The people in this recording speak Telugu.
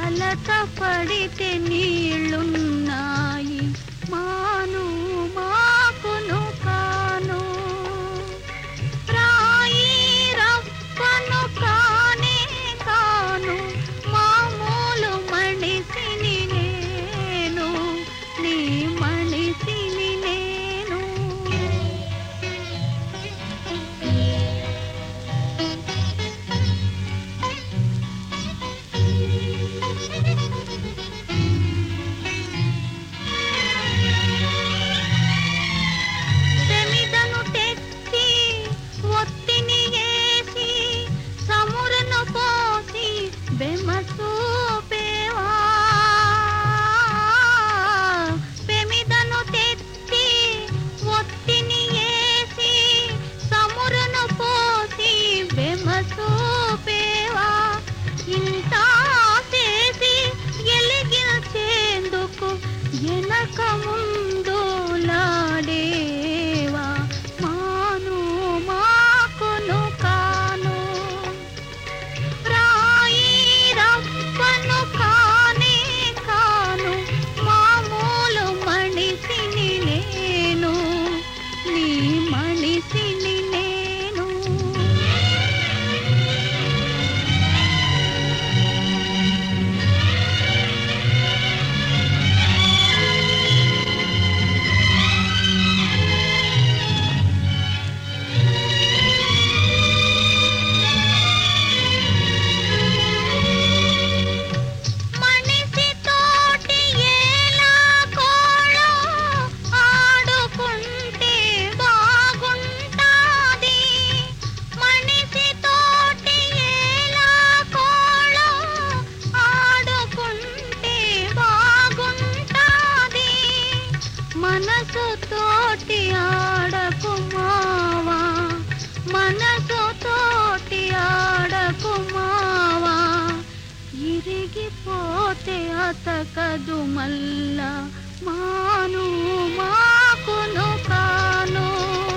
కలత పడితే నీళ్ళున్నాయి మాను మాకును కాను రాయి రప్పను కానే కాను మామూలు మనిషిని నేను నీ మనిషిని నేను తెమిదను తెచ్చి ఒత్తిని వేసి సమురను పోసి బెమసూపేవా పెమిదను తెచ్చి ఒత్తిని వేసి సమురను పోసి బెమసూపేవా ఇంత చేసి ఎలిగించేందుకు వెనక ముందు లాడేవా మాను మాకును కాను రాయి రప్పను కానే కాను మామూలు మనిషిని నేను నీ మనిషిని నేను మనిషి తోటి ఎలా కోడో ఆడుకుంటే బాగుంటాది మనిషి తోటి ఎలా కోడో ఆడుకుంటే బాగుంటాది మనసు తోటి ఆడకు మావా మనసు తోటి ఆడకు మావా ఇరిగిపోతే అతకదు మల్ల మాను మాకును కాను